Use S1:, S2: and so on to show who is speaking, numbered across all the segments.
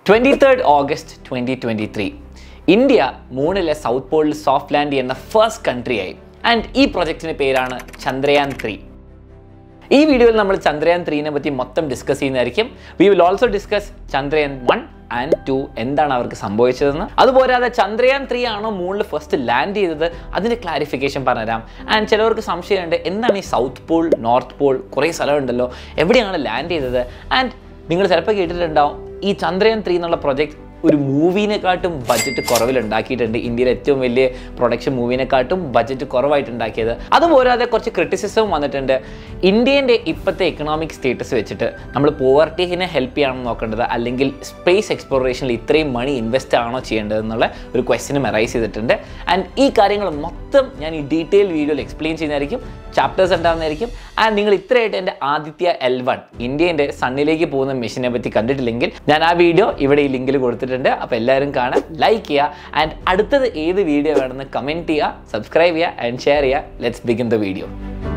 S1: twenty third August twenty twenty three India മൂണിലെ south പോളിൽ soft land ചെയ്യുന്ന first കൺട്രിയായി ആൻഡ് ഈ പ്രൊജക്റ്റിന് പേരാണ് ചന്ദ്രയാൻ ത്രീ ഈ വീഡിയോയിൽ നമ്മൾ ചന്ദ്രയാൻ ത്രീനെ പറ്റി മൊത്തം ഡിസ്കസ് ചെയ്യുന്നതായിരിക്കും we will also discuss Chandrayaan one and two എന്താണ് അവർക്ക് സംഭവിച്ചതെന്ന് അതുപോരാതെ ചന്ദ്രയാൻ ത്രീ ആണോ മൂണിൽ ഫസ്റ്റ് ലാൻഡ് ചെയ്തത് അതിൻ്റെ ക്ലാരിഫിക്കേഷൻ പറഞ്ഞുതരാം ആൻഡ് ചിലവർക്ക് സംശയമുണ്ട് എന്താണ് ഈ സൗത്ത് പോൾ നോർത്ത് പോൾ കുറേ സ്ഥലമുണ്ടല്ലോ എവിടെയാണ് ലാൻഡ് ചെയ്തത് ആൻഡ് നിങ്ങൾ ചിലപ്പോൾ കേട്ടിട്ടുണ്ടാവും ഈ ചന്ദ്രയാൻ ത്രീ എന്നുള്ള പ്രൊജക്ട് ഒരു മൂവിനെക്കാട്ടും ബഡ്ജറ്റ് കുറവിൽ ഉണ്ടാക്കിയിട്ടുണ്ട് ഇന്ത്യയിലെ ഏറ്റവും വലിയ പ്രൊഡക്ഷൻ മൂവിനെക്കാട്ടും ബഡ്ജറ്റ് കുറവായിട്ട് ഉണ്ടാക്കിയത് അതുപോരാതെ കുറച്ച് ക്രിറ്റിസിസവും വന്നിട്ടുണ്ട് ഇന്ത്യൻ്റെ ഇപ്പോഴത്തെ എക്കണോമിക് സ്റ്റേറ്റസ് വെച്ചിട്ട് നമ്മൾ പോവർട്ടിനെ ഹെൽപ്പ് ചെയ്യണം നോക്കേണ്ടത് അല്ലെങ്കിൽ സ്പേസ് എക്സ്പ്ലോറേഷനിൽ ഇത്രയും മണി ഇൻവെസ്റ്റ് ആണോ ചെയ്യേണ്ടത് എന്നുള്ള ഒരു ക്വസ്റ്റ്യനും അറൈസ് ചെയ്തിട്ടുണ്ട് ആൻഡ് ഈ കാര്യങ്ങൾ മൊത്തം ഞാൻ ഈ ഡീറ്റെയിൽ വീഡിയോയിൽ എക്സ്പ്ലെയിൻ ചെയ്യുന്നതായിരിക്കും ചാപ്റ്റേഴ്സ് ഉണ്ടാകുന്നതായിരിക്കും ആൻഡ് നിങ്ങൾ ഇത്രയായിട്ട് എൻ്റെ ആദിത്യ എൽ വൺ ഇന്ത്യൻ്റെ സണ്ണിലേക്ക് പോകുന്ന മെഷീനെ പറ്റി കണ്ടിട്ടില്ലെങ്കിൽ ഞാൻ ആ വീഡിയോ ഇവിടെ ഈ ലിങ്കിൽ കൊടുത്തിട്ടുണ്ട് അപ്പോൾ എല്ലാവരും കാണാം ലൈക്ക് ചെയ്യുക ആൻഡ് അടുത്തത് ഏത് വീഡിയോ വേണമെന്ന് കമൻറ്റ് ചെയ്യുക സബ്സ്ക്രൈബ് ചെയ്യുക ആൻഡ് ഷെയർ ചെയ്യുക ലെറ്റ്സ് ബിഗിൻ ദ വീഡിയോ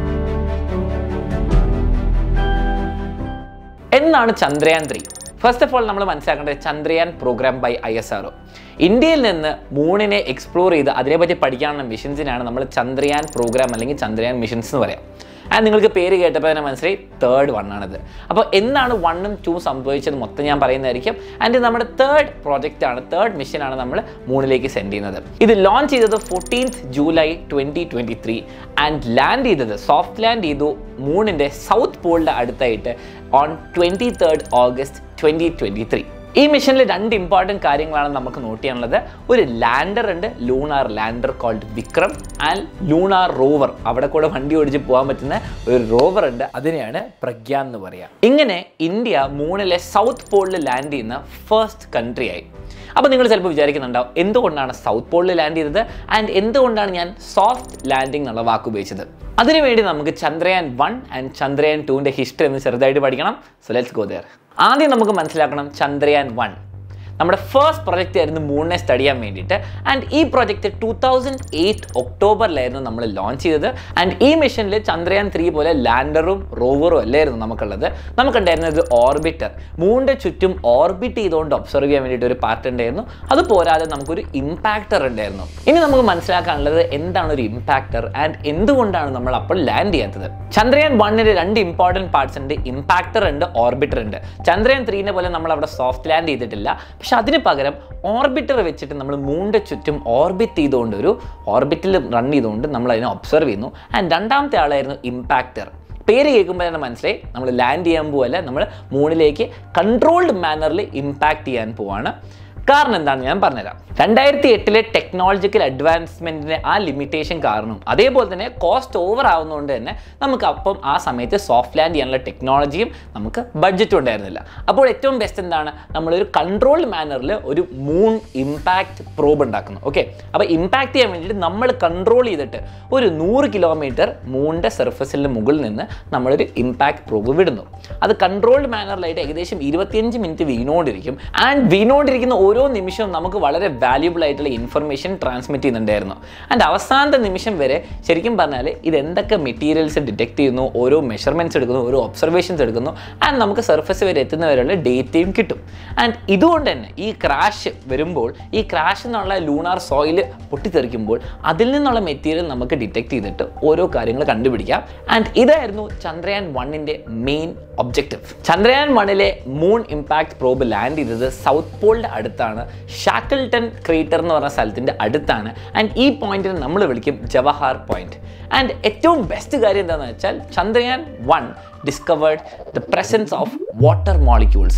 S1: എന്നാണ് Chandrayaan three first of all നമ്മൾ മനസ്സിലാക്കേണ്ടത് Chandrayaan programme by I S R ഇന്ത്യയിൽ നിന്ന് മൂണിനെ എക്സ്പ്ലോർ ചെയ്ത് അതിനെപ്പറ്റി പഠിക്കാനുള്ള മിഷൻസിനാണ് നമ്മൾ ചന്ദ്രയാൻ പ്രോഗ്രാം അല്ലെങ്കിൽ ചന്ദ്രയാൻ മിഷൻസ് എന്ന് പറയാം ആൻഡ് നിങ്ങൾക്ക് പേര് കേട്ടപ്പോൾ തന്നെ മനസ്സിലായി തേർഡ് വൺ ആണിത് അപ്പോൾ എന്താണ് വണ്ണും ടൂ സംഭവിച്ചത് മൊത്തം ഞാൻ പറയുന്നതായിരിക്കും ആൻഡ് നമ്മുടെ തേർഡ് പ്രോജക്റ്റ് ആണ് തേർഡ് മിഷനാണ് നമ്മൾ മൂണിലേക്ക് സെൻഡ് ചെയ്യുന്നത് ഇത് ലോഞ്ച് ചെയ്തത് fourteenth July twenty twenty three and land ചെയ്തത് സോഫ്റ്റ് ലാൻഡ് ചെയ്തു മൂണിൻ്റെ സൗത്ത് പോളിൻ്റെ അടുത്തായിട്ട് on twenty third August twenty twenty three ഈ മിഷനിൽ രണ്ട് ഇമ്പോർട്ടൻറ്റ് കാര്യങ്ങളാണ് നമുക്ക് നോട്ട് ചെയ്യാനുള്ളത് ഒരു ലാൻഡർ ഉണ്ട് lunar lander called Vikram and lunar rover അവിടെ കൂടെ വണ്ടി ഓടിച്ച് പോകാൻ പറ്റുന്ന ഒരു റോവർ ഉണ്ട് അതിനെയാണ് പ്രഗ്യ എന്ന് പറയുക ഇങ്ങനെ ഇന്ത്യ മൂണിലെ സൗത്ത് പോളിൽ ലാൻഡ് ചെയ്യുന്ന ഫസ്റ്റ് കൺട്രി ആയി അപ്പോൾ നിങ്ങൾ ചിലപ്പോൾ വിചാരിക്കുന്നുണ്ടാവും എന്തുകൊണ്ടാണ് സൗത്ത് പോളിൽ ലാൻഡ് ചെയ്തത് ആൻഡ് എന്തുകൊണ്ടാണ് ഞാൻ സോഫ്റ്റ് ലാൻഡിംഗ് എന്നുള്ള വാക്ക് ഉപയോഗിച്ചത് അതിനുവേണ്ടി നമുക്ക് ചന്ദ്രയാൻ വൺ ആൻഡ് ചന്ദ്രയാൻ ടുവിൻ്റെ ഹിസ്റ്ററി ഒന്ന് ചെറുതായിട്ട് പഠിക്കണം സോ ലെറ്റ്സ് ഗോ ദർ ആദ്യം നമുക്ക് മനസ്സിലാക്കണം ചന്ദ്രയാൻ വൺ നമ്മുടെ ഫസ്റ്റ് പ്രൊജക്റ്റ് ആയിരുന്നു മൂണിനെ സ്റ്റഡി ചെയ്യാൻ വേണ്ടിയിട്ട് ആൻഡ് ഈ പ്രൊജക്റ്റ് ടൂ തൗസൻഡ് എയ്റ്റ് ഒക്ടോബറിലായിരുന്നു നമ്മൾ ലോഞ്ച് ചെയ്തത് ആൻഡ് ഈ മിഷനിൽ ചന്ദ്രയാൻ ത്രീ പോലെ ലാൻഡറും റോവറും അല്ലായിരുന്നു നമുക്കുള്ളത് നമുക്കുണ്ടായിരുന്നത് ഓർബിറ്റർ മൂണിൻ്റെ ചുറ്റും ഓർബിറ്റ് ചെയ്തുകൊണ്ട് ഒബ്സർവ് ചെയ്യാൻ വേണ്ടിയിട്ട് ഒരു പാർട്ട് ഉണ്ടായിരുന്നു അത് പോരാതെ നമുക്കൊരു ഇമ്പാക്ടർ ഉണ്ടായിരുന്നു ഇനി നമുക്ക് മനസ്സിലാക്കാനുള്ളത് എന്താണ് ഒരു ഇമ്പാക്ടർ ആൻഡ് എന്തുകൊണ്ടാണ് നമ്മൾ അപ്പോൾ ലാൻഡ് ചെയ്യാത്തത് ചന്ദ്രയാൻ വണ്ണിന് രണ്ട് ഇമ്പോർട്ടൻറ്റ് പാർട്സ് ഉണ്ട് ഇമ്പാക്ടർ ഉണ്ട് ഓർബിറ്റർ ഉണ്ട് ചന്ദ്രയാൻ ത്രീനെ പോലെ നമ്മൾ അവിടെ സോഫ്റ്റ് ലാൻഡ് ചെയ്തിട്ടില്ല പക്ഷെ അതിന് പകരം ഓർബിറ്റർ വെച്ചിട്ട് നമ്മൾ മൂണിൻ്റെ ചുറ്റും ഓർബിറ്റ് ചെയ്തുകൊണ്ട് ഒരു ഓർബിറ്റിൽ റൺ ചെയ്തുകൊണ്ട് നമ്മൾ അതിനെ ഒബ്സർവ് ചെയ്യുന്നു ആൻഡ് രണ്ടാമത്തെ ആളായിരുന്നു ഇമ്പാക്ടർ പേര് കേൾക്കുമ്പോൾ തന്നെ മനസ്സിലായി നമ്മൾ ലാൻഡ് ചെയ്യാൻ പോവല്ല നമ്മൾ മൂണിലേക്ക് കൺട്രോൾഡ് മാനറിൽ ഇമ്പാക്റ്റ് ചെയ്യാൻ പോവാണ് കാരണം എന്താണെന്ന് ഞാൻ പറഞ്ഞുതരാം രണ്ടായിരത്തി എട്ടിലെ ടെക്നോളജിക്കൽ അഡ്വാൻസ്മെൻറ്റിൻ്റെ ആ ലിമിറ്റേഷൻ കാരണം അതേപോലെ തന്നെ കോസ്റ്റ് ഓവർ ആവുന്നതുകൊണ്ട് തന്നെ നമുക്ക് അപ്പം ആ സമയത്ത് സോഫ്റ്റ് ലാൻഡ് ചെയ്യാനുള്ള ടെക്നോളജിയും നമുക്ക് ബഡ്ജറ്റും ഉണ്ടായിരുന്നില്ല അപ്പോൾ ഏറ്റവും ബെസ്റ്റ് എന്താണ് നമ്മളൊരു കൺട്രോൾഡ് മാനറിൽ ഒരു മൂൺ ഇമ്പാക്റ്റ് പ്രോബ് ഉണ്ടാക്കുന്നു ഓക്കെ അപ്പോൾ ഇമ്പാക്റ്റ് ചെയ്യാൻ വേണ്ടിയിട്ട് നമ്മൾ കൺട്രോൾ ചെയ്തിട്ട് ഒരു നൂറ് കിലോമീറ്റർ മൂണിൻ്റെ സർഫസിൻ്റെ മുകളിൽ നിന്ന് നമ്മളൊരു ഇമ്പാക്റ്റ് പ്രോബ് വിടുന്നു അത് കൺട്രോൾഡ് മാനറിലായിട്ട് ഏകദേശം ഇരുപത്തിയഞ്ച് മിനിറ്റ് വീണുകൊണ്ടിരിക്കും ആൻഡ് വീണുകൊണ്ടിരിക്കുന്ന ഓരോ നിമിഷവും നമുക്ക് വളരെ വാല്യുബിൾ ആയിട്ടുള്ള ഇൻഫർമേഷൻ ട്രാൻസ്മിറ്റ് ചെയ്യുന്നുണ്ടായിരുന്നു ആൻഡ് അവസാനത്തെ നിമിഷം വരെ ശരിക്കും പറഞ്ഞാൽ ഇത് എന്തൊക്കെ മെറ്റീരിയൽസ് ഡിറ്റക്ട് ചെയ്യുന്നു ഓരോ മെഷർമെൻറ്റ്സ് എടുക്കുന്നു ഓരോ ഒബ്സർവേഷൻസ് എടുക്കുന്നു ആൻഡ് നമുക്ക് സർഫസ് വരെ എത്തുന്നവരെയുള്ള ഡേറ്റയും കിട്ടും ആൻഡ് ഇതുകൊണ്ട് തന്നെ ഈ ക്രാഷ് വരുമ്പോൾ ഈ ക്രാഷ് എന്നുള്ള ലൂണാർ സോയിൽ പൊട്ടിത്തെറിക്കുമ്പോൾ അതിൽ നിന്നുള്ള മെറ്റീരിയൽ നമുക്ക് ഡിറ്റക്ട് ചെയ്തിട്ട് ഓരോ കാര്യങ്ങൾ കണ്ടുപിടിക്കാം ആൻഡ് ഇതായിരുന്നു ചന്ദ്രയാൻ വണ്ണിൻ്റെ മെയിൻ ഒബ്ജക്റ്റീവ് ചന്ദ്രയാൻ വണ്ണിലെ മൂൺ ഇമ്പാക്ട് പ്രോബ് ലാൻഡ് ചെയ്തത് സൗത്ത് പോളിൻ്റെ അടുത്താണ് ഷാക്കിൾട്ടൺ ക്രേറ്റർ എന്ന് പറഞ്ഞ സ്ഥലത്തിൻ്റെ അടുത്താണ് ആൻഡ് ഈ പോയിന്റിനെ നമ്മൾ വിളിക്കും ജവഹാർ പോയിന്റ് ആൻഡ് ഏറ്റവും ബെസ്റ്റ് കാര്യം എന്താണെന്ന് വെച്ചാൽ Chandrayaan one discovered the presence of water molecules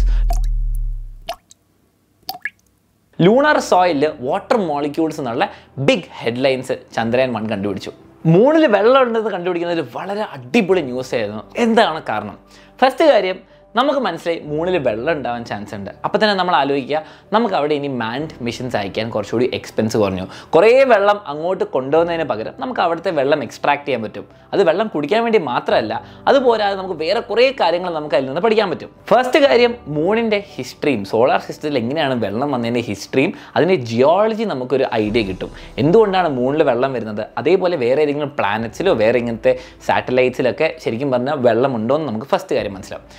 S1: lunar സോയിലിൽ വാട്ടർ മോളിക്യൂൾസ് എന്നുള്ള ബിഗ് ഹെഡ്ലൈൻസ് ചന്ദ്രയാൻ വൺ കണ്ടുപിടിച്ചു മൂണിൽ വെള്ളം ഉണ്ടെന്ന് കണ്ടുപിടിക്കുന്നത് വളരെ അടിപൊളി ന്യൂസ് ആയിരുന്നു എന്താണ് കാരണം ഫസ്റ്റ് കാര്യം നമുക്ക് മനസ്സിലായി മൂണിൽ വെള്ളം ഉണ്ടാവാൻ ചാൻസ് ഉണ്ട് അപ്പോൾ തന്നെ നമ്മൾ ആലോചിക്കുക നമുക്ക് അവിടെ ഇനി മാൻഡ് മിഷൻസ് അയക്കാൻ കുറച്ചുകൂടി എക്സ്പെൻസ് കുറഞ്ഞു കുറേ വെള്ളം അങ്ങോട്ട് കൊണ്ടുപോകുന്നതിന് പകരം നമുക്ക് അവിടുത്തെ വെള്ളം എക്സ്ട്രാക്ട് ചെയ്യാൻ പറ്റും അത് വെള്ളം കുടിക്കാൻ വേണ്ടി മാത്രമല്ല അതുപോരാതെ നമുക്ക് വേറെ കുറേ കാര്യങ്ങൾ നമുക്ക് അതിൽ നിന്ന് പഠിക്കാൻ പറ്റും ഫസ്റ്റ് കാര്യം മൂണിൻ്റെ ഹിസ്റ്ററിയും സോളാർ സിസ്റ്റത്തിൽ എങ്ങനെയാണ് വെള്ളം വന്നതിൻ്റെ ഹിസ്റ്ററിയും അതിൻ്റെ ജിയോളജി നമുക്കൊരു ഐഡിയ കിട്ടും എന്തുകൊണ്ടാണ് മൂണിൽ വെള്ളം വരുന്നത് അതേപോലെ വേറെ ഏതെങ്കിലും പ്ലാനറ്റ്സിലോ വേറെ ഇങ്ങനത്തെ സാറ്റലൈറ്റ്സിലൊക്കെ ശരിക്കും പറഞ്ഞാൽ വെള്ളമുണ്ടോ എന്ന് നമുക്ക് ഫസ്റ്റ് കാര്യം മനസ്സിലാവും സെക്കൻഡ്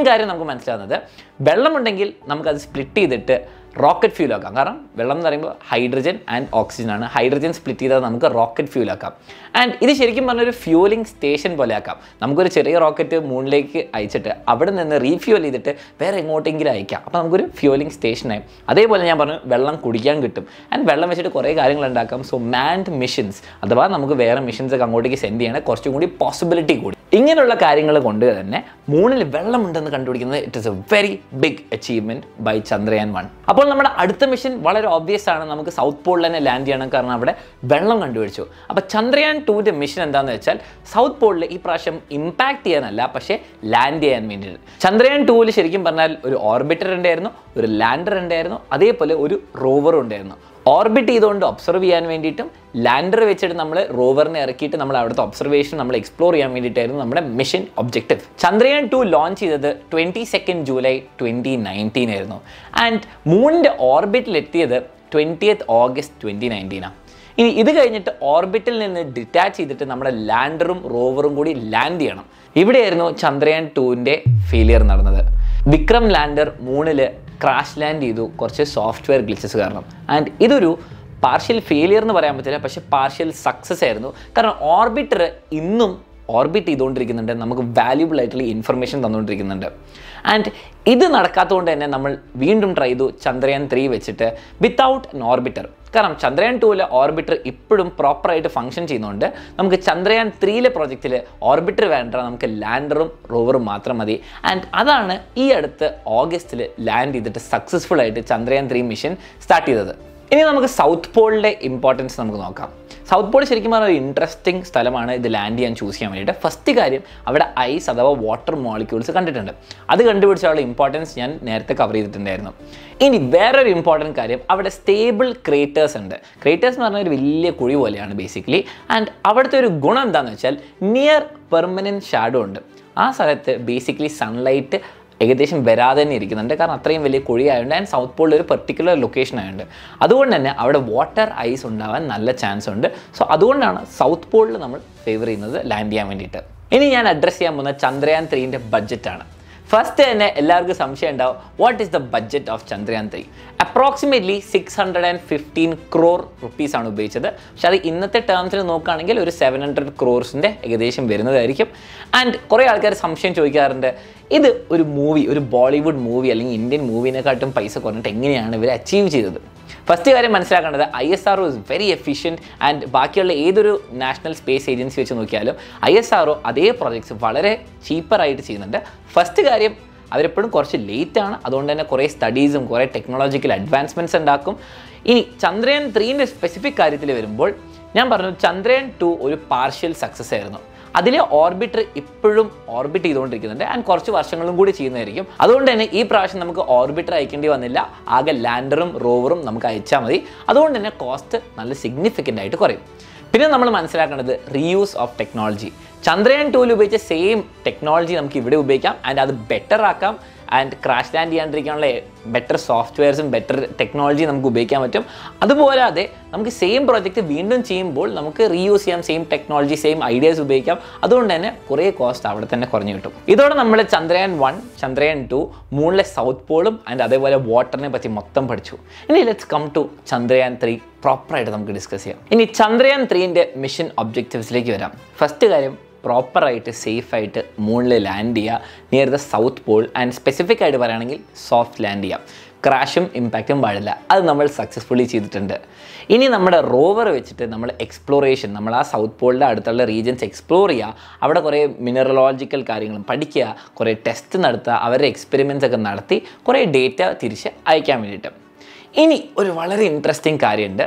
S1: സെക്കൻഡ് കാര്യം നമുക്ക് മനസ്സിലാവുന്നത് വെള്ളമുണ്ടെങ്കിൽ നമുക്കത് സ്പ്ലിറ്റ് ചെയ്തിട്ട് റോക്കറ്റ് ഫ്യൂൽ ആക്കാം കാരണം വെള്ളം എന്ന് പറയുമ്പോൾ ഹൈഡ്രജൻ ആൻഡ് ഓക്സിജൻ ആണ് ഹൈഡ്രജൻ സ്പ്ലിറ്റ് ചെയ്താൽ നമുക്ക് റോക്കറ്റ് ഫ്യൂൽ ആക്കാം ആൻഡ് ഇത് ശരിക്കും പറഞ്ഞൊരു ഫ്യൂലിംഗ് സ്റ്റേഷൻ പോലെ ആക്കാം നമുക്കൊരു ചെറിയ റോക്കറ്റ് മൂണിലേക്ക് അയച്ചിട്ട് അവിടെ നിന്ന് റീഫ്യൂൽ ചെയ്തിട്ട് വേറെ എങ്ങോട്ടെങ്കിലും അയക്കാം അപ്പോൾ നമുക്കൊരു ഫ്യൂലിംഗ് സ്റ്റേഷനായി അതേപോലെ ഞാൻ പറഞ്ഞു വെള്ളം കുടിക്കാൻ കിട്ടും ആൻഡ് വെള്ളം വെച്ചിട്ട് കുറേ കാര്യങ്ങൾ ഉണ്ടാക്കാം സോ മാൻഡ് മിഷൻസ് അഥവാ നമുക്ക് വേറെ മിഷൻസ് ഒക്കെ അങ്ങോട്ടേക്ക് സെൻഡ് ചെയ്യണേ കുറച്ചും കൂടി പോസിബിലിറ്റി കൂടി ഇങ്ങനെയുള്ള കാര്യങ്ങൾ കൊണ്ട് തന്നെ മൂണിൽ വെള്ളമുണ്ടെന്ന് കണ്ടുപിടിക്കുന്നത് it is a very big achievement by Chandrayaan one അപ്പോൾ നമ്മുടെ അടുത്ത മിഷൻ വളരെ ഓബ്വിയസ് ആണ് നമുക്ക് സൗത്ത് പോളിൽ തന്നെ ലാൻഡ് ചെയ്യണം കാരണം അവിടെ വെള്ളം കണ്ടുപിടിച്ചു അപ്പോൾ ചന്ദ്രയാൻ ടുവിൻ്റെ മിഷൻ എന്താണെന്ന് വെച്ചാൽ സൗത്ത് പോളിൽ ഈ പ്രാവശ്യം ഇമ്പാക്ട് ചെയ്യാനല്ല പക്ഷേ ലാൻഡ് ചെയ്യാൻ വേണ്ടിയിട്ട് ചന്ദ്രയാൻ ടൂവിൽ ശരിക്കും പറഞ്ഞാൽ ഒരു ഓർബിറ്റർ ഉണ്ടായിരുന്നു ഒരു ലാൻഡർ ഉണ്ടായിരുന്നു അതേപോലെ ഒരു റോവറും ഉണ്ടായിരുന്നു ഓർബിറ്റ് ചെയ്തുകൊണ്ട് ഒബ്സർവ് ചെയ്യാൻ വേണ്ടിയിട്ടും ലാൻഡർ വെച്ചിട്ട് നമ്മൾ റോവറിനെ ഇറക്കിയിട്ട് നമ്മൾ അവിടുത്തെ ഒബ്സർവേഷൻ നമ്മൾ എക്സ്പ്ലോർ ചെയ്യാൻ വേണ്ടിയിട്ടായിരുന്നു നമ്മുടെ mission objective Chandrayaan two launch ചെയ്തത് twenty second July twenty nineteen ആയിരുന്നു ആൻഡ് മൂണിൻ്റെ ഓർബിറ്റിൽ എത്തിയത് ട്വൻറ്റിയത്ത് ഓഗസ്റ്റ് ട്വൻറ്റി നയൻറ്റീനാണ് ഇനി ഇത് കഴിഞ്ഞിട്ട് ഓർബിറ്റിൽ നിന്ന് ഡിറ്റാച്ച് ചെയ്തിട്ട് നമ്മുടെ ലാൻഡറും റോവറും കൂടി ലാൻഡ് ചെയ്യണം ഇവിടെയായിരുന്നു ചന്ദ്രയാൻ ടുവിൻ്റെ ഫെയിലിയർ നടന്നത് വിക്രം ലാൻഡർ മൂണിൽ ക്രാഷ് ലാൻഡ് ചെയ്തു കുറച്ച് സോഫ്റ്റ്വെയർ ഗ്ലിച്ചസ് കാരണം ആൻഡ് ഇതൊരു പാർഷ്യൽ ഫെയിലിയർ എന്ന് പറയാൻ പറ്റില്ല പക്ഷേ പാർഷ്യൽ സക്സസ് ആയിരുന്നു കാരണം ഓർബിറ്റർ ഇന്നും ഓർബിറ്റ് ചെയ്തുകൊണ്ടിരിക്കുന്നുണ്ട് നമുക്ക് വാല്യൂബിൾ ആയിട്ടുള്ള ഇൻഫർമേഷൻ തന്നുകൊണ്ടിരിക്കുന്നുണ്ട് ആൻഡ് ഇത് നടക്കാത്തതുകൊണ്ട് തന്നെ നമ്മൾ വീണ്ടും ട്രൈ ചെയ്തു ചന്ദ്രയാൻ ത്രീ വെച്ചിട്ട് വിത്തൗട്ട് എൻ ഓർബിറ്റർ കാരണം ചന്ദ്രയാൻ ടൂവിലെ ഓർബിറ്റർ ഇപ്പോഴും പ്രോപ്പറായിട്ട് ഫംഗ്ഷൻ ചെയ്യുന്നതുകൊണ്ട് നമുക്ക് ചന്ദ്രയാൻ ത്രീയിലെ പ്രോജക്റ്റിൽ ഓർബിറ്റർ വേണ്ട നമുക്ക് ലാൻഡറും റോവറും മാത്രം മതി ആൻഡ് അതാണ് ഈ അടുത്ത് ഓഗസ്റ്റിൽ ലാൻഡ് ചെയ്തിട്ട് സക്സസ്ഫുൾ ആയിട്ട് ചന്ദ്രയാൻ ത്രീ മിഷൻ സ്റ്റാർട്ട് ചെയ്തത് ഇനി നമുക്ക് സൗത്ത് പോളിൻ്റെ ഇമ്പോർട്ടൻസ് നമുക്ക് നോക്കാം സൗത്ത് പോൾ ശരിക്കും പറഞ്ഞാൽ ഒരു ഇൻട്രസ്റ്റിംഗ് സ്ഥലമാണ് ഇത് ലാൻഡ് ചെയ്യാൻ ചൂസ് ചെയ്യാൻ വേണ്ടിയിട്ട് ഫസ്റ്റ് കാര്യം അവിടെ ഐസ് അഥവാ വാട്ടർ മോളിക്യൂൾസ് കണ്ടിട്ടുണ്ട് അത് കണ്ടുപിടിച്ചുള്ള ഇമ്പോർട്ടൻസ് ഞാൻ നേരത്തെ കവർ ചെയ്തിട്ടുണ്ടായിരുന്നു ഇനി വേറൊരു ഇമ്പോർട്ടൻറ്റ് കാര്യം അവിടെ സ്റ്റേബിൾ ക്രേറ്റേഴ്സ് ഉണ്ട് ക്രേറ്റേഴ്സ് എന്ന് പറഞ്ഞാൽ ഒരു വലിയ കുഴി പോലെയാണ് ബേസിക്കലി ആൻഡ് അവിടുത്തെ ഒരു ഗുണം എന്താണെന്ന് വെച്ചാൽ നിയർ പെർമനൻറ്റ് ഷാഡോ ഉണ്ട് ആ സ്ഥലത്ത് ബേസിക്കലി സൺലൈറ്റ് ഏകദേശം വരാതെ തന്നെ ഇരിക്കുന്നുണ്ട് കാരണം അത്രയും വലിയ കുഴിയായതുകൊണ്ട് ആൻഡ് സൗത്ത് പോളിൽ ഒരു പെർട്ടിക്കുലർ ലൊക്കേഷൻ ആയതുകൊണ്ട് അതുകൊണ്ട് തന്നെ അവിടെ വാട്ടർ ഐസ് ഉണ്ടാവാൻ നല്ല ചാൻസ് ഉണ്ട് സോ അതുകൊണ്ടാണ് സൗത്ത് പോളിൽ നമ്മൾ ഫേവർ ചെയ്യുന്നത് ലാൻഡ് ചെയ്യാൻ വേണ്ടിയിട്ട് ഇനി ഞാൻ അഡ്രസ്സ് ചെയ്യാൻ പോകുന്ന ചന്ദ്രയാൻ ത്രീൻ്റെ ബഡ്ജറ്റാണ് ഫസ്റ്റ് തന്നെ എല്ലാവർക്കും സംശയം ഉണ്ടാവും what is the budget of Chandrayaan three approximately six hundred and fifteen crore rupees ആണ് ഉപയോഗിച്ചത് പക്ഷെ അത് ഇന്നത്തെ ടേംസിൽ നോക്കുകയാണെങ്കിൽ ഒരു സെവൻ ഹൺഡ്രഡ് ക്രോർസിൻ്റെ ഏകദേശം വരുന്നതായിരിക്കും ആൻഡ് കുറേ ആൾക്കാർ സംശയം ചോദിക്കാറുണ്ട് ഇത് ഒരു മൂവി ഒരു ബോളിവുഡ് മൂവി അല്ലെങ്കിൽ ഇന്ത്യൻ മൂവിനെക്കാട്ടും പൈസ കുറഞ്ഞിട്ട് എങ്ങനെയാണ് ഇവർ അച്ചീവ് ചെയ്തത് ഫസ്റ്റ് കാര്യം മനസ്സിലാക്കേണ്ടത് I S R O is very efficient and ബാക്കിയുള്ള ഏതൊരു നാഷണൽ സ്പേസ് ഏജൻസി വെച്ച് നോക്കിയാലും ഐ എസ് ആർ ഒ അതേ പ്രോജക്ട്സ് വളരെ ചീപ്പറായിട്ട് ചെയ്യുന്നുണ്ട് ഫസ്റ്റ് കാര്യം അവരെപ്പോഴും കുറച്ച് ലേറ്റ് ആണ് അതുകൊണ്ട് തന്നെ കുറേ സ്റ്റഡീസും കുറേ ടെക്നോളജിക്കൽ അഡ്വാൻസ്മെൻറ്റ്സ് ഉണ്ടാക്കും ഇനി ചന്ദ്രയാൻ ത്രീൻ്റെ സ്പെസിഫിക് കാര്യത്തിൽ വരുമ്പോൾ ഞാൻ പറഞ്ഞു ചന്ദ്രയാൻ ടു ഒരു പാർഷ്യൽ സക്സസ് ആയിരുന്നു അതിലെ ഓർബിറ്റർ ഇപ്പോഴും ഓർബിറ്റ് ചെയ്തുകൊണ്ടിരിക്കുന്നുണ്ട് ആൻഡ് കുറച്ച് വർഷങ്ങളും കൂടി ചെയ്യുന്നതായിരിക്കും അതുകൊണ്ട് തന്നെ ഈ പ്രാവശ്യം നമുക്ക് ഓർബിറ്റർ അയക്കേണ്ടി വന്നില്ല ആകെ ലാൻഡറും റോവറും നമുക്ക് അയച്ചാൽ മതി അതുകൊണ്ട് തന്നെ കോസ്റ്റ് നല്ല സിഗ്നിഫിക്കൻ്റ് ആയിട്ട് കുറയും പിന്നെ നമ്മൾ മനസ്സിലാക്കേണ്ടത് റീയൂസ് ഓഫ് ടെക്നോളജി ചന്ദ്രയാൻ ടൂവിൽ ഉപയോഗിച്ച സെയിം ടെക്നോളജി നമുക്ക് ഇവിടെ ഉപയോഗിക്കാം ആൻഡ് അത് ബെറ്റർ ആക്കാം ആൻഡ് ക്രാഷ് ലാൻഡ് ചെയ്യാണ്ടിരിക്കാനുള്ള ബെറ്റർ സോഫ്റ്റ്വെയർസും ബെറ്റർ ടെക്നോളജി നമുക്ക് ഉപയോഗിക്കാൻ പറ്റും അതുപോലാതെ നമുക്ക് സെയിം പ്രോജക്റ്റ് വീണ്ടും ചെയ്യുമ്പോൾ നമുക്ക് റീയൂസ് ചെയ്യാം സെയിം ടെക്നോളജി സെയിം ഐഡിയാസ് ഉപയോഗിക്കാം അതുകൊണ്ട് തന്നെ കുറേ കോസ്റ്റ് അവിടെ തന്നെ കുറഞ്ഞു കിട്ടും ഇതോടെ നമ്മൾ ചന്ദ്രയാൻ വൺ ചന്ദ്രയാൻ ടു മൂണിലെ സൗത്ത് പോളും ആൻഡ് അതേപോലെ വാട്ടറിനെ പറ്റി മൊത്തം പഠിച്ചു ഇനി let's come to Chandrayaan three പ്രോപ്പറായിട്ട് നമുക്ക് ഡിസ്കസ് ചെയ്യാം ഇനി ചന്ദ്രയാൻ ത്രീൻ്റെ മിഷൻ ഒബ്ജക്റ്റീവ്സിലേക്ക് വരാം ഫസ്റ്റ് കാര്യം പ്രോപ്പറായിട്ട് സേഫായിട്ട് മൂണിൽ ലാൻഡ് ചെയ്യുക near the south pole and specific ആയിട്ട് പറയുകയാണെങ്കിൽ സോഫ്റ്റ് ലാൻഡ് ചെയ്യാം ക്രാഷും ഇമ്പാക്റ്റും പാടില്ല അത് നമ്മൾ സക്സസ്ഫുള്ളി ചെയ്തിട്ടുണ്ട് ഇനി നമ്മുടെ റോവർ വെച്ചിട്ട് നമ്മൾ എക്സ്പ്ലോറേഷൻ നമ്മൾ ആ സൗത്ത് പോളിൻ്റെ അടുത്തുള്ള റീജൻസ് എക്സ്പ്ലോർ ചെയ്യുക അവിടെ കുറേ മിനറലോജിക്കൽ കാര്യങ്ങളും പഠിക്കുക കുറേ ടെസ്റ്റ് നടത്തുക അവരുടെ എക്സ്പെരിമെൻറ്റ്സ് ഒക്കെ നടത്തി കുറേ ഡേറ്റ തിരിച്ച് അയക്കാൻ വേണ്ടിയിട്ട് ഇനി ഒരു വളരെ ഇൻട്രസ്റ്റിംഗ് കാര്യമുണ്ട്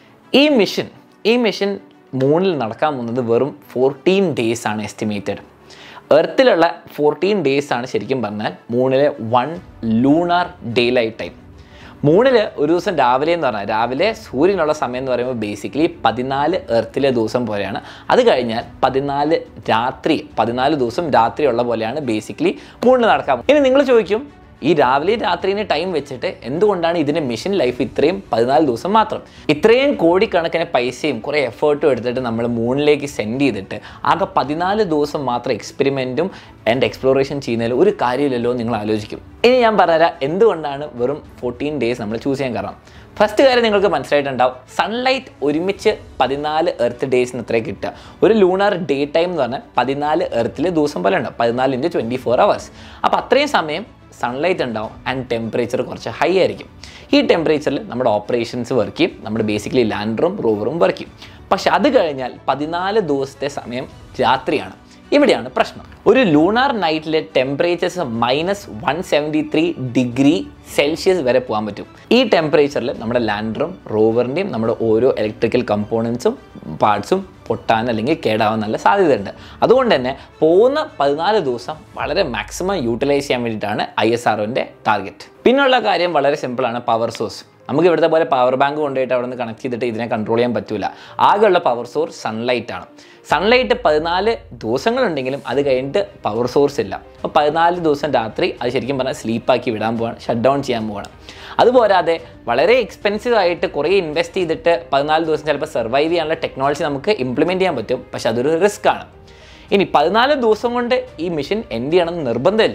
S1: ഈ മിഷൻ ഈ മിഷൻ മൂണിൽ നടക്കാൻ പോകുന്നത് വെറും ഫോർട്ടീൻ ഡേയ്സ് ആണ് എസ്റ്റിമേറ്റഡ് എർത്തിലുള്ള ഫോർട്ടീൻ ഡേയ്സ് ആണ് ശരിക്കും പറഞ്ഞാൽ മൂണിലെ one lunar daylight time മൂണിൽ ഒരു ദിവസം രാവിലെ എന്ന് പറഞ്ഞാൽ രാവിലെ സൂര്യനുള്ള സമയം എന്ന് പറയുമ്പോൾ ബേസിക്കലി പതിനാല് എർത്തിലെ ദിവസം പോലെയാണ് അത് കഴിഞ്ഞാൽ പതിനാല് രാത്രി പതിനാല് ദിവസം രാത്രിയുള്ള പോലെയാണ് ബേസിക്കലി മൂണിൽ നടക്കാൻ ഇനി നിങ്ങൾ ചോദിക്കും ഈ രാവിലെയും രാത്രിയും ടൈം വെച്ചിട്ട് എന്തുകൊണ്ടാണ് ഇതിൻ്റെ മിഷൻ ലൈഫ് ഇത്രയും പതിനാല് ദിവസം മാത്രം ഇത്രയും കോടിക്കണക്കിന് പൈസയും കുറേ എഫേർട്ടും എടുത്തിട്ട് നമ്മൾ മൂണിലേക്ക് സെൻഡ് ചെയ്തിട്ട് ആകെ പതിനാല് ദിവസം മാത്രം എക്സ്പെരിമെൻറ്റും ആൻഡ് എക്സ്പ്ലോറേഷൻ ചെയ്യുന്നതിൽ ഒരു കാര്യമില്ലല്ലോ എന്ന് നിങ്ങൾ ആലോചിക്കും ഇനി ഞാൻ പറഞ്ഞുതരാം എന്തുകൊണ്ടാണ് വെറും ഫോർട്ടീൻ ഡേയ്സ് നമ്മൾ ചൂസ് ചെയ്യാൻ കാരണം ഫസ്റ്റ് കാര്യം നിങ്ങൾക്ക് മനസ്സിലായിട്ടുണ്ടാവും സൺലൈറ്റ് ഒരുമിച്ച് പതിനാല് എർത്ത് ഡേയ്സിന് എത്ര കിട്ടുക ഒരു ലൂണാർ ഡേ ടൈം എന്ന് പറഞ്ഞാൽ പതിനാല് എർത്തിൽ ദിവസം പോലെ ഉണ്ടാവും പതിനാല് ഇൻറ്റു ട്വൻറ്റി ഫോർ അവേഴ്സ് അപ്പോൾ അത്രയും സമയം സൺലൈറ്റ് ഉണ്ടാവും ആൻഡ് ടെമ്പറേച്ചർ കുറച്ച് ഹൈ ആയിരിക്കും ഈ ടെമ്പറേച്ചറിൽ നമ്മുടെ ഓപ്പറേഷൻസ് വർക്ക് ചെയ്യും നമ്മുടെ ബേസിക്കലി ലാൻഡറും റോവറും വർക്ക് ചെയ്യും പക്ഷെ അത് കഴിഞ്ഞാൽ പതിനാല് ദിവസത്തെ സമയം രാത്രിയാണ് ഇവിടെയാണ് പ്രശ്നം ഒരു ലൂണാർ നൈറ്റിലെ temperatures minus one seventy three degree Celsius വരെ പോകാൻ പറ്റും ഈ ടെമ്പറേച്ചറിൽ നമ്മുടെ ലാൻഡറും റോവറിൻ്റെയും നമ്മുടെ ഓരോ ഇലക്ട്രിക്കൽ കമ്പോണൻസും പാർട്സും പൊട്ടാൻ അല്ലെങ്കിൽ കേടാവാൻ നല്ല സാധ്യതയുണ്ട് അതുകൊണ്ട് തന്നെ പോകുന്ന പതിനാല് ദിവസം വളരെ മാക്സിമം യൂട്ടിലൈസ് ചെയ്യാൻ വേണ്ടിയിട്ടാണ് ഐ എസ് ആർഒൻ്റെ ടാർഗറ്റ് പിന്നുള്ള കാര്യം വളരെ സിമ്പിളാണ് പവർ സോഴ്സ് നമുക്ക് ഇവിടുത്തെ പോലെ പവർ ബാങ്ക് കൊണ്ടുപോയിട്ട് അവിടെ നിന്ന് കണക്ട് ചെയ്തിട്ട് ഇതിനെ കൺട്രോൾ ചെയ്യാൻ പറ്റില്ല ആകെയുള്ള പവർ സോഴ്സ് സൺലൈറ്റ് ആണ് സൺലൈറ്റ് പതിനാല് ദിവസങ്ങളുണ്ടെങ്കിലും അത് കഴിഞ്ഞിട്ട് പവർ സോഴ്സ് ഇല്ല അപ്പോൾ പതിനാല് ദിവസം രാത്രി അത് ശരിക്കും പറഞ്ഞാൽ സ്ലീപ്പാക്കി വിടാൻ പോവാണ് ഷട്ട് ഡൗൺ ചെയ്യാൻ പോവാണ് അതുപോരാതെ വളരെ എക്സ്പെൻസീവ് ആയിട്ട് കുറേ ഇൻവെസ്റ്റ് ചെയ്തിട്ട് പതിനാല് ദിവസം ചിലപ്പോൾ സർവൈവ് ചെയ്യാനുള്ള ടെക്നോളജി നമുക്ക് ഇംപ്ലിമെൻറ്റ് ചെയ്യാൻ പറ്റും പക്ഷെ അതൊരു റിസ്ക് ആണ് ഇനി പതിനാല് ദിവസം കൊണ്ട് ഈ മിഷൻ എൻഡ് ചെയ്യണമെന്ന് നിർബന്ധമില്ല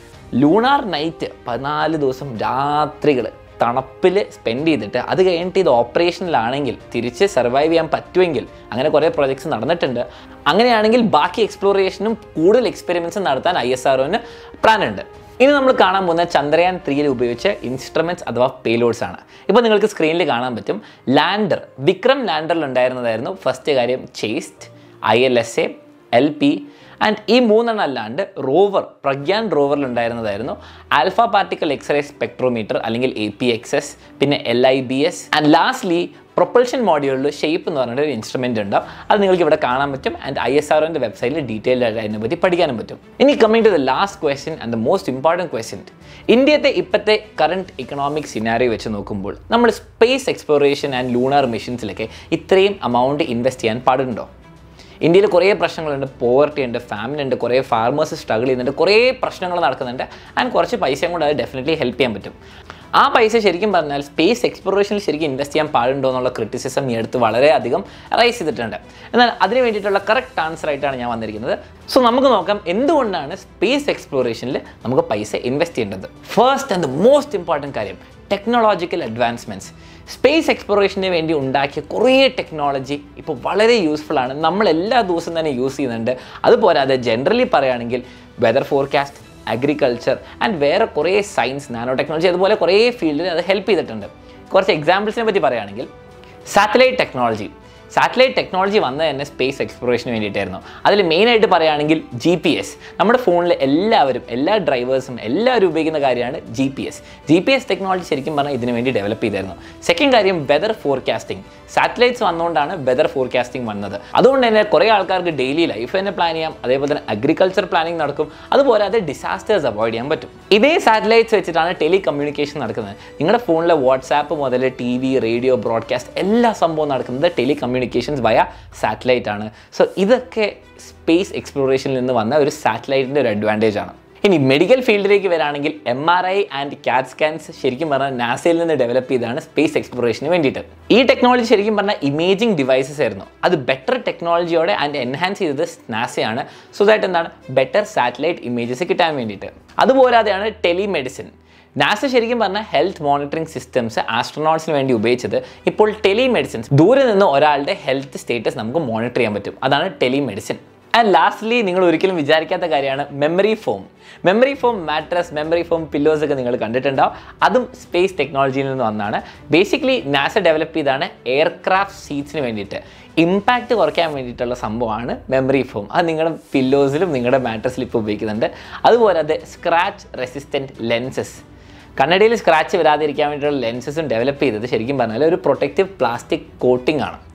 S1: ലൂണാർ നൈറ്റ് പതിനാല് ദിവസം രാത്രികൾ തണുപ്പിൽ സ്പെൻഡ് ചെയ്തിട്ട് അത് കഴിഞ്ഞിട്ട് ഇത് ഓപ്പറേഷനിലാണെങ്കിൽ തിരിച്ച് സർവൈവ് ചെയ്യാൻ പറ്റുമെങ്കിൽ അങ്ങനെ കുറേ പ്രോജക്ട്സ് നടന്നിട്ടുണ്ട് അങ്ങനെയാണെങ്കിൽ ബാക്കി എക്സ്പ്ലോറേഷനും കൂടുതൽ എക്സ്പെരിമെൻറ്റ്സും നടത്താൻ ഐ എസ് ആർഒന് പ്ലാൻ ഉണ്ട് ഇനി നമ്മൾ കാണാൻ പോകുന്ന ചന്ദ്രയാൻ ത്രീയിൽ ഉപയോഗിച്ച ഇൻസ്ട്രുമെൻറ്റ്സ് അഥവാ പേലോഡ്സ് ആണ് ഇപ്പോൾ നിങ്ങൾക്ക് സ്ക്രീനിൽ കാണാൻ പറ്റും ലാൻഡർ വിക്രം ലാൻഡറിൽ ഉണ്ടായിരുന്നതായിരുന്നു ഫസ്റ്റ് കാര്യം ChaSTE I L S A L P and ഈ മൂന്നെണ്ണം അല്ലാണ്ട് റോവർ പ്രഗ്യാൻ റോവറിൽ ഉണ്ടായിരുന്നതായിരുന്നു ആൽഫ പാർട്ടിക്കൽ എക്സ്റേ സ്പെക്ട്രോമീറ്റർ അല്ലെങ്കിൽ എ പി എക്സ് എസ് പിന്നെ L I B S and lastly propulsion മോഡ്യൂളിൽ ഷേപ്പ് എന്ന് പറഞ്ഞിട്ട് ഒരു ഇൻസ്ട്രുമെൻ്റ് ഉണ്ടാവും അത് നിങ്ങൾക്ക് ഇവിടെ കാണാൻ പറ്റും ആൻഡ് ഐ എസ് ആർഒൻ്റെ വെബ്സൈറ്റിൽ ഡീറ്റെയിൽഡ് ആയിട്ട് അതിനെ പറ്റി പഠിക്കാനും പറ്റും ഇനി coming to the last question and the most important question ഇന്ത്യത്തെ ഇപ്പോഴത്തെ കറണ്ട് ഇക്കണോമിക് സിനാരിയോ വെച്ച് നോക്കുമ്പോൾ നമ്മൾ സ്പേസ് എക്സ്പ്ലോറേഷൻ ആൻഡ് ലൂണാർ മിഷൻസിലൊക്കെ ഇത്രയും എമൗണ്ട് ഇൻവെസ്റ്റ് ചെയ്യാൻ പാടുണ്ടോ ഇന്ത്യയിൽ കുറേ പ്രശ്നങ്ങളുണ്ട് പോവർട്ടി ഉണ്ട് ഫാമിലി ഉണ്ട് കുറേ ഫാർമേഴ്സ് സ്ട്രഗിൾ ചെയ്യുന്നുണ്ട് കുറേ പ്രശ്നങ്ങൾ നടക്കുന്നുണ്ട് ആൻഡ് കുറച്ച് പൈസയും കൂടെ അത് ഡെഫിനറ്റ്ലി ഹെൽപ്പ് ചെയ്യാൻ പറ്റും ആ പൈസ ശരിക്കും പറഞ്ഞാൽ സ്പേസ് എക്സ്പ്ലോറേഷനിൽ ശരിക്കും ഇൻവെസ്റ്റ് ചെയ്യാൻ പാടുണ്ടോ എന്നുള്ള ക്രിറ്റിസിസം ഈ അടുത്ത് വളരെയധികം റൈസ് ചെയ്തിട്ടുണ്ട് എന്നാൽ അതിന് വേണ്ടിയിട്ടുള്ള കറക്റ്റ് ആൻസർ ആയിട്ടാണ് ഞാൻ വന്നിരിക്കുന്നത് സോ നമുക്ക് നോക്കാം എന്തുകൊണ്ടാണ് സ്പേസ് എക്സ്പ്ലോറേഷനിൽ നമുക്ക് പൈസ ഇൻവെസ്റ്റ് ചെയ്യേണ്ടത് first and the most important കാര്യം ടെക്നോളജിക്കൽ അഡ്വാൻസ്മെൻറ്റ്സ് സ്പേസ് എക്സ്പ്ലോറേഷന് വേണ്ടി ഉണ്ടാക്കിയ കുറേ ടെക്നോളജി ഇപ്പോൾ വളരെ യൂസ്ഫുൾ ആണ് നമ്മൾ എല്ലാ ദിവസവും തന്നെ യൂസ് ചെയ്യുന്നുണ്ട് അതുപോരാതെ ജനറലി പറയുകയാണെങ്കിൽ വെതർ ഫോർകാസ്റ്റ് അഗ്രികൾച്ചർ ആൻഡ് വേറെ കുറേ സയൻസ് നാനോ ടെക്നോളജി അതുപോലെ കുറേ ഫീൽഡിൽ അത് ഹെൽപ്പ് ചെയ്തിട്ടുണ്ട് കുറച്ച് എക്സാമ്പിൾസിനെ പറ്റി പറയുകയാണെങ്കിൽ സാറ്റലൈറ്റ് ടെക്നോളജി സാറ്റലൈറ്റ് ടെക്നോളജി വന്നത് തന്നെ സ്പേസ് എക്സ്പ്ലോറേഷന് വേണ്ടിയിട്ടായിരുന്നു അതിൽ മെയിനായിട്ട് പറയുകയാണെങ്കിൽ ജി പി എസ് നമ്മുടെ ഫോണിൽ എല്ലാവരും എല്ലാ ഡ്രൈവേഴ്സും എല്ലാവരും ഉപയോഗിക്കുന്ന കാര്യമാണ് G P S G P S technology ശരിക്കും പറഞ്ഞാൽ ഇതിനു വേണ്ടി ഡെവലപ്പ് ചെയ്തായിരുന്നു സെക്കൻഡ് കാര്യം വെതർ ഫോർകാസ്റ്റിംഗ് സാറ്റലൈറ്റ്സ് വന്നുകൊണ്ടാണ് വെതർ ഫോർകാസ്റ്റിംഗ് വന്നത് അതുകൊണ്ട് തന്നെ കുറേ ആൾക്കാർക്ക് ഡെയിലി ലൈഫ് തന്നെ പ്ലാൻ ചെയ്യാം അതേപോലെ തന്നെ അഗ്രികൾച്ചർ പ്ലാനിങ് നടക്കും അതുപോലെ അത് ഡിസാസ്റ്റേഴ്സ് അവോയ്ഡ് ചെയ്യാൻ പറ്റും ഇതേ സാറ്റലൈറ്റ്സ് വെച്ചിട്ടാണ് ടെലി കമ്മ്യൂണിക്കേഷൻ നടക്കുന്നത് നിങ്ങളുടെ ഫോണിലെ വാട്സാപ്പ് മുതൽ ടി വി റേഡിയോ ബ്രോഡ്കാസ്റ്റ് എല്ലാ സംഭവവും നടക്കുന്നത് ടെലി കമ്മ്യൂണിക്കേഷൻസ് വയ സാറ്റലൈറ്റ് ആണ് സോ ഇതൊക്കെ സ്പേസ് എക്സ്പ്ലോറേഷനിൽ നിന്ന് വന്ന ഒരു സാറ്റലൈറ്റിൻ്റെ ഒരു അഡ്വാൻറ്റേജ് ആണ് ഇനി മെഡിക്കൽ ഫീൽഡിലേക്ക് വരാണെങ്കിൽ M R I and CAT scans ശരിക്കും പറഞ്ഞാൽ നാസയിൽ നിന്ന് ഡെവലപ്പ് ചെയ്താണ് സ്പേസ് എക്സ്പ്ലോറേഷന് വേണ്ടിയിട്ട് ഈ ടെക്നോളജി ശരിക്കും പറഞ്ഞാൽ ഇമേജിംഗ് ഡിവൈസസ് ആയിരുന്നു അത് ബെറ്റർ ടെക്നോളജിയോടെ ആൻഡ് എൻഹാൻസ് ചെയ്തത് നാസയാണ് സോ ദാറ്റ് എന്താണ് ബെറ്റർ സാറ്റലൈറ്റ് ഇമേജസ് കിട്ടാൻ വേണ്ടിയിട്ട് അതുപോലാതെയാണ് ടെലിമെഡിസിൻ നാസ ശരിക്കും പറഞ്ഞാൽ ഹെൽത്ത് മോണിറ്ററിംഗ് സിസ്റ്റംസ് ആസ്ട്രോനോട്ട്സിന് വേണ്ടി ഉപയോഗിച്ചത് ഇപ്പോൾ ടെലിമെഡിസിൻസ് ദൂരെ നിന്ന് ഒരാളുടെ ഹെൽത്ത് സ്റ്റേറ്റസ് നമുക്ക് മോണിറ്റർ ചെയ്യാൻ പറ്റും അതാണ് ടെലിമെഡിസിൻ ആൻഡ് ലാസ്റ്റ്ലി നിങ്ങൾ ഒരിക്കലും വിചാരിക്കാത്ത കാര്യമാണ് memory foam memory foam mattress memory foam pillows ഒക്കെ നിങ്ങൾ കണ്ടിട്ടുണ്ടാവും അതും സ്പേസ് ടെക്നോളജിയിൽ നിന്ന് വന്നാണ് ബേസിക്കലി നാസ ഡെവലപ്പ് ചെയ്താണ് എയർക്രാഫ്റ്റ് സീറ്റ്സിന് വേണ്ടിയിട്ട് ഇമ്പാക്റ്റ് കുറയ്ക്കാൻ വേണ്ടിയിട്ടുള്ള സംഭവമാണ് മെമ്മറി ഫോം അത് നിങ്ങളുടെ പില്ലോസിലും നിങ്ങളുടെ മാട്രസിലും ഇപ്പോൾ ഉപയോഗിക്കുന്നുണ്ട് അതുപോലെ അത് സ്ക്രാച്ച് റെസിസ്റ്റൻറ്റ് ലെൻസസ് കണ്ണടയിൽ സ്ക്രാച്ച് വരാതിരിക്കാൻ വേണ്ടിയിട്ടുള്ള ലെൻസസും ഡെവലപ്പ് ചെയ്തത് ശരിക്കും പറഞ്ഞാൽ ഒരു പ്രൊട്ടക്റ്റീവ് പ്ലാസ്റ്റിക് കോട്ടിംഗ് ആണ്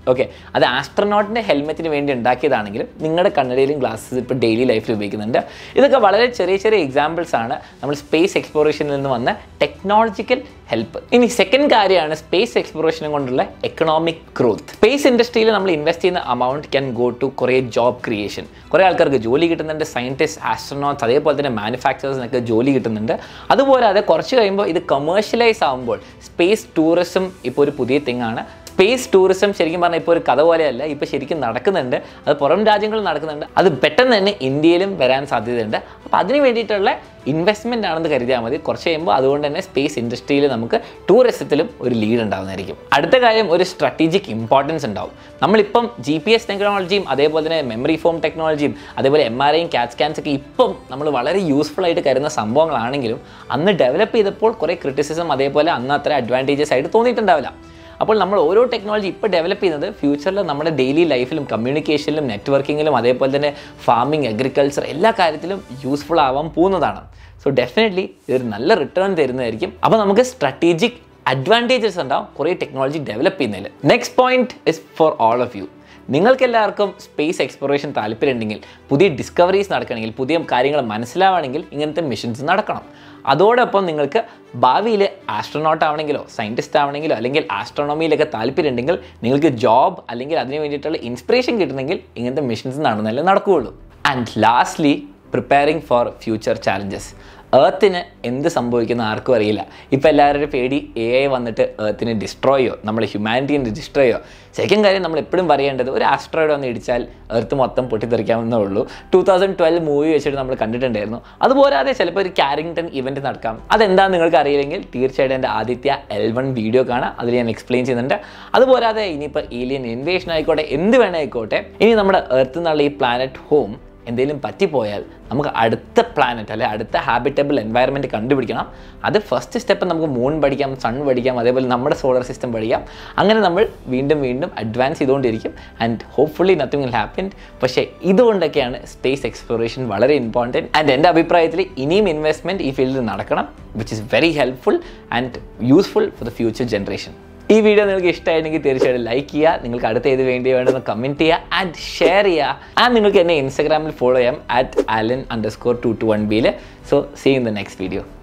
S1: ഓക്കെ അത് ആസ്ട്രോനോട്ടിൻ്റെ ഹെൽമെറ്റിന് വേണ്ടി ഉണ്ടാക്കിയതാണെങ്കിലും നിങ്ങളുടെ കണ്ണടയിലും ഗ്ലാസ്സസ് ഇപ്പോൾ ഡെയിലി ലൈഫിൽ ഉപയോഗിക്കുന്നുണ്ട് ഇതൊക്കെ വളരെ ചെറിയ ചെറിയ എക്സാമ്പിൾസ് ആണ് നമ്മൾ സ്പേസ് എക്സ്പ്ലോറേഷനിൽ നിന്ന് വന്ന ടെക്നോളജിക്കൽ ഹെൽപ്പ് ഇനി സെക്കൻഡ് കാര്യമാണ് സ്പേസ് എക്സ്പ്ലോറേഷനും കൊണ്ടുള്ള എക്കണോമിക് ഗ്രോത്ത് സ്പേസ് ഇൻഡസ്ട്രിയിൽ നമ്മൾ ഇൻവെസ്റ്റ് ചെയ്യുന്ന amount ക്യാൻ ഗോ ടു കുറേ ജോബ് ക്രിയേഷൻ കുറേ ആൾക്കാർക്ക് ജോലി കിട്ടുന്നുണ്ട് സയൻറ്റിസ്റ്റ് ആസ്ട്രോനോട്ട്സ് അതേപോലെ തന്നെ മാനുഫാക്ചറേഴ്സിനൊക്കെ ജോലി കിട്ടുന്നുണ്ട് അതുപോലെ അത് കുറച്ച് കഴിയുമ്പോൾ ഇത് കമേഴ്ഷ്യലൈസ് ആകുമ്പോൾ സ്പേസ് ടൂറിസം ഇപ്പോൾ ഒരു പുതിയ തിങ്ങാണ് സ്പേസ് ടൂറിസം ശരിക്കും പറഞ്ഞാൽ ഇപ്പോൾ ഒരു കഥ പോലെയല്ല ഇപ്പോൾ ശരിക്കും നടക്കുന്നുണ്ട് അത് പുറം രാജ്യങ്ങളിൽ നടക്കുന്നുണ്ട് അത് പെട്ടെന്ന് തന്നെ ഇന്ത്യയിലും വരാൻ സാധ്യതയുണ്ട് അപ്പോൾ അതിന് വേണ്ടിയിട്ടുള്ള ഇൻവെസ്റ്റ്മെൻ്റ് ആണെന്ന് കരുതിയാൽ മതി കുറച്ച് കഴിയുമ്പോൾ അതുകൊണ്ട് തന്നെ സ്പേസ് ഇൻഡസ്ട്രിയിൽ നമുക്ക് ടൂറിസത്തിലും ഒരു ലീഡ് ഉണ്ടാകുന്നതായിരിക്കും അടുത്ത കാര്യം ഒരു സ്ട്രാറ്റജിക് ഇമ്പോർട്ടൻസ് ഉണ്ടാവും നമ്മളിപ്പം ജി പി എസ് ടെക്നോളജിയും അതേപോലെ തന്നെ മെമ്മറി ഫോം ടെക്നോളജിയും അതേപോലെ എം ആർ ഐയും ക്യാറ്റ് സ്കാൻസ് ഒക്കെ ഇപ്പം നമ്മൾ വളരെ യൂസ്ഫുൾ ആയിട്ട് കരുതുന്ന സംഭവങ്ങളാണെങ്കിലും അന്ന് ഡെവലപ്പ് ചെയ്തപ്പോൾ കുറേ ക്രിറ്റിസിസം അതേപോലെ അന്ന് അത്ര അഡ്വാൻറ്റേജസ് ആയിട്ട് തോന്നിയിട്ടുണ്ടാവില്ല അപ്പോൾ നമ്മൾ ഓരോ ടെക്നോളജി ഇപ്പോൾ ഡെവലപ്പ് ചെയ്യുന്നത് ഫ്യൂച്ചറിൽ നമ്മുടെ ഡെയിലി ലൈഫിലും കമ്മ്യൂണിക്കേഷനിലും നെറ്റ്വർക്കിങ്ങിലും അതേപോലെ തന്നെ ഫാമിംഗ് അഗ്രികൾച്ചർ എല്ലാ കാര്യത്തിലും യൂസ്ഫുൾ ആവാൻ പോകുന്നതാണ് സോ ഡെഫിനറ്റ്ലി ഇതൊരു നല്ല റിട്ടേൺ തരുന്നതായിരിക്കും അപ്പോൾ നമുക്ക് സ്ട്രാറ്റജിക് അഡ്വാൻറ്റേജസ് ഉണ്ടാവും കുറേ ടെക്നോളജി ഡെവലപ്പ് ചെയ്യുന്നതിൽ next point is for all of you നിങ്ങൾക്കെല്ലാവർക്കും സ്പേസ് എക്സ്പ്ലോറേഷൻ താല്പര്യമുണ്ടെങ്കിൽ പുതിയ ഡിസ്കവറീസ് നടക്കണമെങ്കിൽ പുതിയ കാര്യങ്ങൾ മനസ്സിലാവണമെങ്കിൽ ഇങ്ങനത്തെ മിഷൻസ് നടക്കണം അതോടൊപ്പം നിങ്ങൾക്ക് ഭാവിയിൽ ആസ്ട്രോനോട്ട് ആവണമെങ്കിലോ സയൻറ്റിസ്റ്റ് ആവണമെങ്കിലോ അല്ലെങ്കിൽ ആസ്ട്രോണമിയിലൊക്കെ താല്പര്യമുണ്ടെങ്കിൽ നിങ്ങൾക്ക് ജോബ് അല്ലെങ്കിൽ അതിന് വേണ്ടിയിട്ടുള്ള ഇൻസ്പിറേഷൻ കിട്ടണമെങ്കിൽ ഇങ്ങനത്തെ മിഷൻസ് നടന്നാലേ നടക്കുകയുള്ളൂ and lastly preparing for future challenges ഏർത്തിന് എന്ത് സംഭവിക്കുന്ന ആർക്കും അറിയില്ല ഇപ്പം എല്ലാവരുടെ പേടി എ ഐ വന്നിട്ട് ഏർത്തിനെ ഡിസ്ട്രോയോ നമ്മൾ ഹ്യൂമാനിറ്റീനെ ഡിസ്ട്രോയോ സെക്കൻഡ് കാര്യം നമ്മൾ എപ്പോഴും പറയേണ്ടത് ഒരു ആസ്ട്രോയിഡ് വന്ന് ഇടിച്ചാൽ എർത്ത് മൊത്തം പൊട്ടിത്തെറിക്കാവുന്നേ ഉള്ളൂ ടൂ തൗസൻഡ് ട്വൽവ് മൂവി വെച്ചിട്ട് നമ്മൾ കണ്ടിട്ടുണ്ടായിരുന്നു അതുപോരാതെ ചിലപ്പോൾ ഒരു കാരിങ്ടൺ ഇവൻറ്റ് നടക്കാം അതെന്താണെന്ന് നിങ്ങൾക്ക് അറിയില്ലെങ്കിൽ തീർച്ചയായിട്ടും എൻ്റെ ആദിത്യ എൽ വൺ വീഡിയോ കാണാം അതിൽ ഞാൻ എക്സ്പ്ലെയിൻ ചെയ്യുന്നുണ്ട് അതുപോരാതെ ഇനിയിപ്പോൾ ഏലിയൻ ഇൻവേഷൻ ആയിക്കോട്ടെ എന്ത് വേണേ ആയിക്കോട്ടെ ഇനി നമ്മുടെ എർത്ത് എന്നുള്ള ഈ പ്ലാനറ്റ് ഹോം എന്തെങ്കിലും പറ്റിപ്പോയാൽ നമുക്ക് അടുത്ത പ്ലാനറ്റ് അല്ലെ അടുത്ത ഹാബിറ്റബിൾ എൻവയറമെൻറ്റ് കണ്ടുപിടിക്കണം അത് ഫസ്റ്റ് സ്റ്റെപ്പ് നമുക്ക് മൂൺ പഠിക്കാം സൺ പഠിക്കാം അതേപോലെ നമ്മുടെ സോളർ സിസ്റ്റം പഠിക്കാം അങ്ങനെ നമ്മൾ വീണ്ടും വീണ്ടും അഡ്വാൻസ് ചെയ്തുകൊണ്ടിരിക്കും and hopefully nothing will happen പക്ഷേ ഇതുകൊണ്ടൊക്കെയാണ് സ്പേസ് എക്സ്പ്ലോറേഷൻ വളരെ ഇമ്പോർട്ടൻറ്റ് ആൻഡ് എൻ്റെ അഭിപ്രായത്തിൽ ഇനിയും ഇൻവെസ്റ്റ്മെൻറ്റ് ഈ ഫീൽഡിൽ നടക്കണം which is very helpful and useful for the future generation ഈ വീഡിയോ നിങ്ങൾക്ക് ഇഷ്ടമായിരുന്നെങ്കിൽ തീർച്ചയായിട്ടും ലൈക്ക് ചെയ്യുക നിങ്ങൾക്ക് അടുത്ത ഏത് വേണ്ടി വേണമെന്ന് കമൻറ്റ് ചെയ്യുക ആൻഡ് ഷെയർ ചെയ്യുക ആൻഡ് നിങ്ങൾക്ക് എന്നെ ഇൻസ്റ്റാഗ്രാമിൽ ഫോളോ ചെയ്യാം at Alan underscore two two one ബിയിൽ so see in the next video